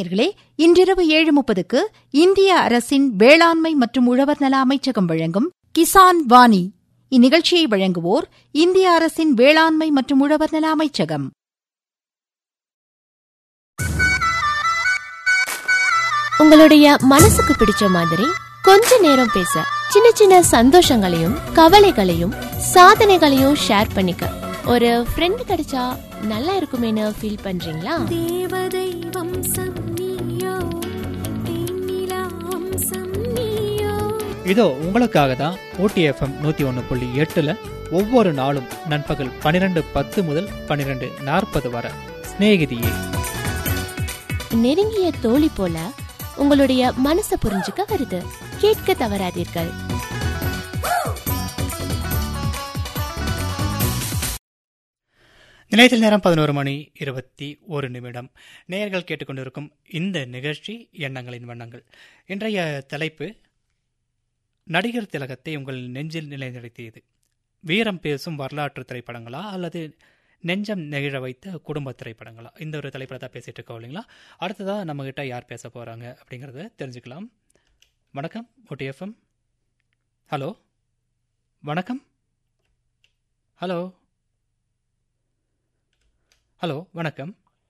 நேயர்களே இன்றிரவு ஏழு முப்பதுக்கு இந்திய அரசின் வேளாண்மை மற்றும் உழவர் நல அமைச்சகம் வழங்கும் கிசான் வாணி இந்நிகழ்ச்சியை வழங்குவோர் இந்திய அரசின் வேளாண்மை மற்றும் உழவர் நல அமைச்சகம் உங்களுடைய மனசுக்கு பிடிச்ச மாதிரி கொஞ்ச நேரம் பேச சின்ன சின்ன சந்தோஷங்களையும் கவலைகளையும் சாதனைகளையும் ஷேர் பண்ணிக்க ஒரு ஃப்ரெண்ட் கிடைச்சா நல்லா இருக்குமேனு ஃபீல் பண்றீங்களா தேவதை வம்சம் நீயோ தேனிலா வம்சம் நீயோ இதோ உங்களுக்காக தான் ஓடிஎஃப்எம் நூற்றி ஒன்று புள்ளி எட்டில் ஒவ்வொரு நாளும் நண்பகல் பன்னிரெண்டு பத்து முதல் பன்னிரெண்டு நாற்பது வரை சிநேகிதியே நெருங்கிய தோழி போல உங்களுடைய மனசை புரிஞ்சுக்க வருது கேட்க தவறாதீர்கள் நிலையத்தில் நேரம் பதினோரு மணி இருபத்தி ஒரு நிமிடம் நேயர்கள் கேட்டுக்கொண்டிருக்கும் இந்த நிகழ்ச்சி எண்ணங்களின் வண்ணங்கள் இன்றைய தலைப்பு நடிகர் திலகத்தை உங்கள் நெஞ்சில் நிலைநிறுத்தியது வீரம் பேசும் வரலாற்று திரைப்படங்களா அல்லது நெஞ்சம் நெகிழ வைத்த குடும்ப திரைப்படங்களா இந்த ஒரு தலைப்பில் தான் பேசிட்டு இருக்கோம் இல்லைங்களா அடுத்ததாக நம்மக்கிட்ட யார் பேச போகிறாங்க அப்படிங்கிறத தெரிஞ்சுக்கலாம் வணக்கம் ஓடிஎஃப்எம் ஹலோ வணக்கம் ஹலோ ஹலோ வணக்கம்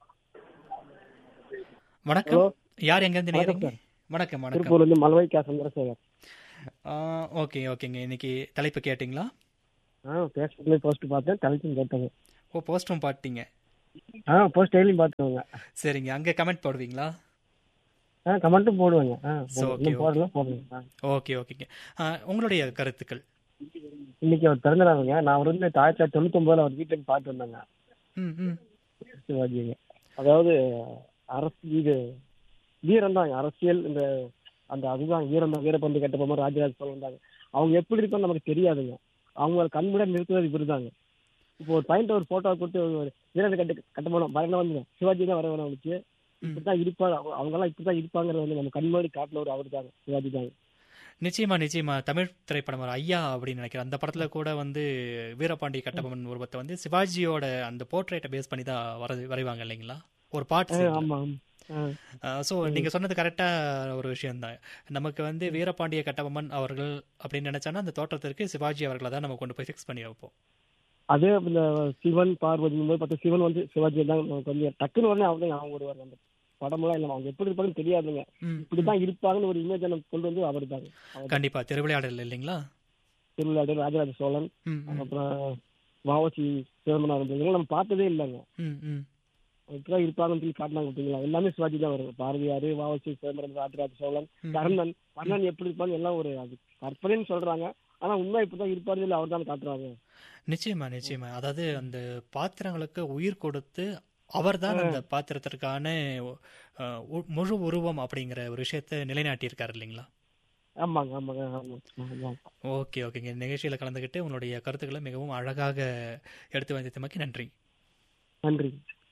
வணக்கம் ஹலோ. யார் எங்கேருந்து வணக்கம் நேரங்க வணக்கம் வணக்கம் திருப்பூர்ல இருந்து மலவை கே சந்திரசேகர் ஆ, ஓகே ஓகேங்க இன்னைக்கு தலைப்பு கேட்டிங்களா ஆ ஃபேஸ்புக்ல போஸ்ட் பார்த்தேன் தலைக்கும் கேட்டேங்க ஓ போஸ்டும் பாட்டீங்க ஆ போஸ்ட் டெய்லியும் பார்த்துக்கோங்க சரிங்க அங்கே கமெண்ட் போடுவீங்களா ஆ கமெண்ட்டும் போடுவேங்க ஆ So, okay, இன்னும் போடல போடுவேங்க ஆ. ஓகே ஓகேங்க ஆ, உங்களுடைய கருத்துக்கள் இன்னைக்கு அவர் பிறந்த நாளுங்க நான் அவர் வந்து ஆயிரத்தி தொள்ளாயிரத்தி தொண்ணூத்தொன்பதுல அவர் வீட்டுக்கு பார்த்து வந்தேங்க ம் ம் சிவாஜிங்க அதாவது அரசு இது வீரம் தாங்க அரசியல் இந்த அந்த அதுதான் வீரம் தான் வீரப்பந்து கட்டபொம்மை ராஜராஜ சோழன் தாங்க அவங்க எப்படி இருப்பான்னு நமக்கு தெரியாதுங்க அவங்க கண்முட நிறுத்துவது இவரு தாங்க இப்போ ஒரு பையன்ட்ட ஒரு போட்டோ கொடுத்து ஒரு வீரனை கட்டு கட்டபொம்மன் வரணும் வந்து சிவாஜி தான் வர வேணும் அவனுக்கு இப்படிதான் இருப்பாங்க அவங்க- அவங்கெல்லாம் இப்படிதான் இருப்பாங்கிறது வந்து நம்ம கண்முன்னாடி காட்டினவர் அவர் தாங்க சிவாஜி தாங்க நிச்சயமா நிச்சயமா தமிழ் திரைப்படம் ஒரு ஐயா அப்படின்னு நினைக்கிறேன் அந்த படத்துல கூட வந்து வீரபாண்டி கட்டபொம்மன் உருவத்தை வந்து சிவாஜியோட அந்த போர்ட்ரேட்டை பேஸ் பண்ணி தான் வர வரைவாங்க இல்லைங்களா ஒரு ஆ, பாட்டு ஆமா ஆமா ஆ. ஸோ நீங்க சொன்னது கரெக்டா ஒரு விஷயம்தான் நமக்கு வந்து வீரபாண்டிய கட்டபொம்மன் அவர்கள் அப்படின்னு நினைச்சானா அந்த தோற்றத்திற்கு சிவாஜி அவர்களை தான் நம்ம கொண்டு போய் ஃபிக்ஸ் பண்ணி வைப்போம் அதே இந்த சிவன் பார்வதி போது பார்த்தா சிவன் வந்து சிவாஜி தான் நமக்கு வந்து டக்குன்னு உடனே அவங்க அவங்க வருவாங்க அந்த படமெல்லாம் இல்லை அவங்க எப்படி இருப்பாங்கன்னு தெரியாதுங்க ம், இப்படிதான் இருப்பாங்கன்னு ஒரு இமேஜ் நமக்கு கொண்டு வந்து அவர் தாங்க கண்டிப்பா திருவிளையாடல் இல்லைங்களா திருவிழாடு ராஜராஜ சோழன் ம், ம், அப்புறம் வாவசி சிவமனார் இருந்தவங்க நம்ம பார்த்ததே இல்லைங்க ம், ம். இப்படிதான் இருப்பாங்கன்னு சொல்லி காட்டினாங்க பார்த்தீங்களா எல்லாமே சிவாஜி தான் வரும் பாரதியாரு வாவசி சிதம்பரம் ராஜராஜ சோழன் ம். கர்ணன் கர்ணன் எப்படி இருப்பான்னு எல்லாம் ஒரு அது கற்பனைன்னு சொல்றாங்க ஆனா உண்மை இப்படிதான் இருப்பாரு இல்லை அவர் தான் காட்டுறாங்க நிச்சயமா நிச்சயமா அதாவது அந்த பாத்திரங்களுக்கு உயிர் கொடுத்து அவர்தான் அந்த பாத்திரத்திற்கான அஹ், உ- முழு உருவம் அப்படிங்கிற ஒரு விஷயத்தை நிலைநாட்டியிருக்காரு இல்லைங்களா ஆமாங்க ஆமாங்க ஆமாங்க ஆமாங்க ஓகே ஓகேங்க நிகழ்ச்சியில் கலந்துக்கிட்டு உங்களுடைய கருத்துக்களை மிகவும் அழகாக எடுத்து வந்ததுக்கு நன்றி நன்றி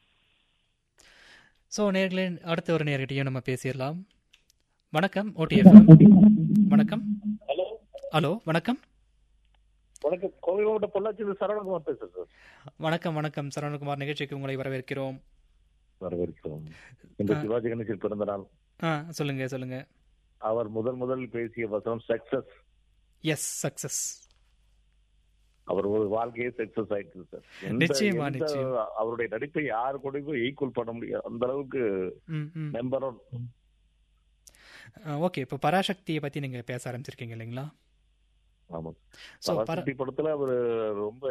ஸோ நேர்களே அடுத்த ஒரு நேர்கிட்டையும் நம்ம பேசிடலாம் வணக்கம் ஓடிஎஃப் வணக்கம் ஹலோ ஹலோ வணக்கம் வணக்கம் கோவை மாவட்டம் பொள்ளாச்சியில் சரவணகுமார் பேசுறேன் சார் வணக்கம் வணக்கம் சரவணகுமார் நிகழ்ச்சிக்கு உங்களை வரவேற்கிறோம் வரவேற்கிறோம் இந்த ஆ. சிவாஜி கணேசன் பிறந்த நாள் ஆ சொல்லுங்க சொல்லுங்க அவர் முதல் முதல் பேசிய வசனம் சக்சஸ் எஸ் சக்சஸ் அவர் ஒரு வாழ்க்கையே சக்சஸ் ஆயிடுச்சு சார் எந்த- நிச்சயமா, எந்த நிச்சயமா. அவருடைய நடிப்பை யாரு கூடயும் ஈக்குவல் பண்ண முடியாது அந்த அளவுக்கு ம் ம் நம்பர் ஒன் ஓகே இப்போ பராசக்தியை பற்றி நீங்கள் பேச ஆரம்பிச்சிருக்கீங்க இல்லைங்களா ஆமா ஸோ பர பராசக்தி படத்துல அவரு ரொம்ப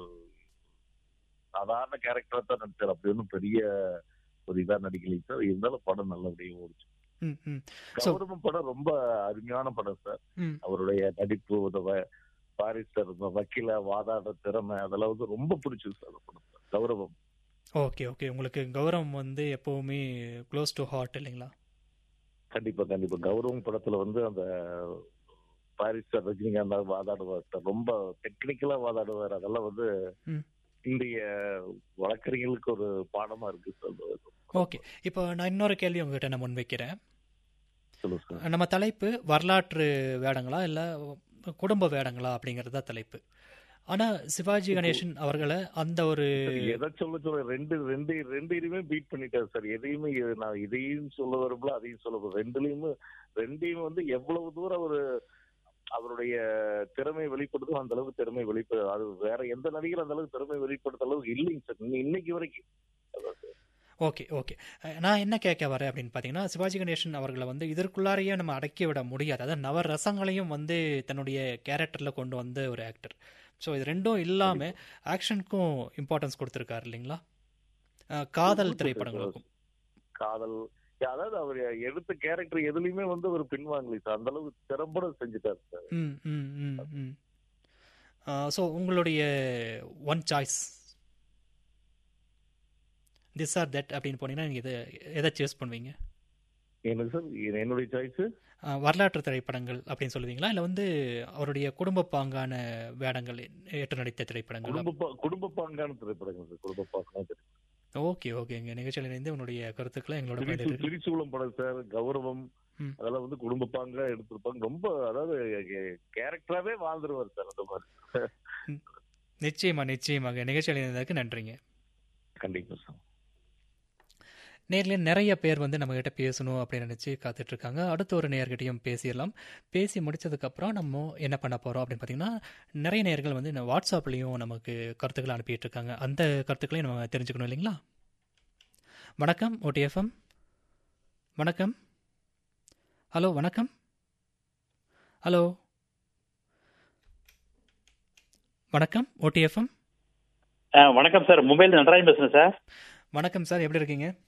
சாதாரண கேரக்டரா தான் நடிச்சார் அப்படி ஒன்றும் பெரிய ஒரு இதா நடிக்கலைங்க சார் இருந்தாலும் படம் நல்லபடியாக ஓடிச்சு ம் ம் So- கௌரவம் படம் ரொம்ப அருமையான படம் சார் ம் அவருடைய நடிப்பு உதவ பாரிஸ்டர் இந்த வக்கீல வாதாடுற திறமை அதெல்லாம் வந்து ரொம்ப பிடிச்சது சார் அந்த படம் கௌரவம் ஓகே ஓகே உங்களுக்கு கௌரவம் வந்து எப்போவுமே க்ளோஸ் டு ஹார்ட் இல்லைங்களா கண்டிப்பா கண்டிப்பா கௌரவம் படத்துல வந்து அந்த பாரிஸ்டர் ரஜினிகாந்த் வாதாடுவார் சார் ரொம்ப டெக்னிக்கலா வாதாடுவார் அதெல்லாம் வந்து ம். இந்திய வழக்கறிஞர்களுக்கு ஒரு பாடமா இருக்கு சார் ஓகே இப்போ நான் இன்னொரு கேள்வி உங்ககிட்ட நான் முன்வைக்கிறேன் சொல்லுங்க சார் நம்ம தலைப்பு வரலாற்று வேடங்களா இல்லை குடும்ப வேடங்களா அப்படிங்கிறது தான் தலைப்பு ஆனா சிவாஜி கணேசன் அவர்களை அந்த ஒரு எதை சொல்ல சொல்ல ரெண்டு ரெண்டு ரெண்டு இதுவுமே பீட் பண்ணிட்டாரு சார் எதையுமே இது- நான் இதையும் சொல்ல வரும்போது அதையும் சொல்ல வரும் ரெண்டுலயுமே ரெண்டையும் வந்து எவ்வளவு தூரம் அவரு அவருடைய திறமை வெளிப்படுத்தும் அந்த அளவுக்கு திறமை வெளிப்படு அது வேற எந்த நடிகர் அந்த அளவுக்கு திறமை வெளிப்படுத்த அளவுக்கு இல்லைங்க சார் இன்னி- இன்னைக்கு வரைக்கும் ஓகே ஓகே அஹ், நான் என்ன கேட்க வரேன் அப்படின்னு பார்த்தீங்கன்னா சிவாஜி கணேசன் அவர்களை வந்து இதற்குள்ளாரையே நம்ம அடக்கி விட முடியாது அதாவது நவ ரசங்களையும் வந்து தன்னுடைய கேரக்டரில் கொண்டு வந்த ஒரு ஆக்டர் ஸோ இது ரெண்டும் இல்லாமல் ஆக்ஷனுக்கும் இம்பார்ட்டன்ஸ் கொடுத்துருக்காரு இல்லைங்களா அஹ், காதல் திரைப்படங்களுக்கும் காதல் அதாவது அவர் எடுத்த கேரக்டர் எதுலயுமே வந்து ஒரு பின்வாங்கலி சார் அந்த அளவுக்கு திறம்பட செஞ்சுட்டாரு சார் ம் ம் ம் ம் ஸோ உங்களுடைய one choice this or that அப்படின்னு போனீங்கன்னா நீங்கள் எதை எதை சூஸ் பண்ணுவீங்க எனக்கு சார் என்னுடைய சாய்ஸ் அஹ், வரலாற்று திரைப்படங்கள் அப்படின்னு சொல்லுவீங்களா இல்லை வந்து அவருடைய குடும்ப பாங்கான வேடங்கள் ஏற்று நடித்த திரைப்படங்கள் குடும்ப பா- குடும்ப பாங்கான திரைப்படங்கள் சார் குடும்ப பாங்கான திரைப்படம் ஓகே ஓகே எங்கள் நிகழ்ச்சியில் இணைந்து உன்னுடைய கருத்துக்களை எங்களோட திரிசூ- பகிர்ந்து திரிசூலம் படம் சார் கௌரவம் ம். அதெல்லாம் வந்து குடும்ப பாங்கா எடுத்திருப்பாங்க ரொம்ப அதாவது கேரக்டராவே வாழ்ந்துருவார் சார் அந்த மாதிரி நிச்சயமா நிச்சயமாக நிகழ்ச்சியில் இணைந்ததுக்கு நன்றிங்க கண்டிப்பா சார் நேரில் நிறைய பேர் வந்து நம்மக்கிட்ட பேசணும் அப்படின்னு நினச்சி காத்துட்ருக்காங்க அடுத்த ஒரு நேர்கிட்டையும் பேசிடலாம் பேசி முடிச்சதுக்கப்புறம் நம்ம என்ன பண்ண போகிறோம் அப்படின்னு பார்த்தீங்கன்னா நிறைய நேர்கள் வந்து இந்த வாட்ஸ்அப்லேயும் நமக்கு கருத்துக்களை அனுப்பிட்டு இருக்காங்க அந்த கருத்துக்களையும் நம்ம தெரிஞ்சுக்கணும் இல்லைங்களா வணக்கம் ஓடிஎஃப்எம் வணக்கம் ஹலோ வணக்கம் ஹலோ வணக்கம் ஓடிஎஃப்எம் ஆ, வணக்கம் சார் மும்பைல நடராஜன் பேசுறேன் சார் வணக்கம் சார் எப்படி இருக்கீங்க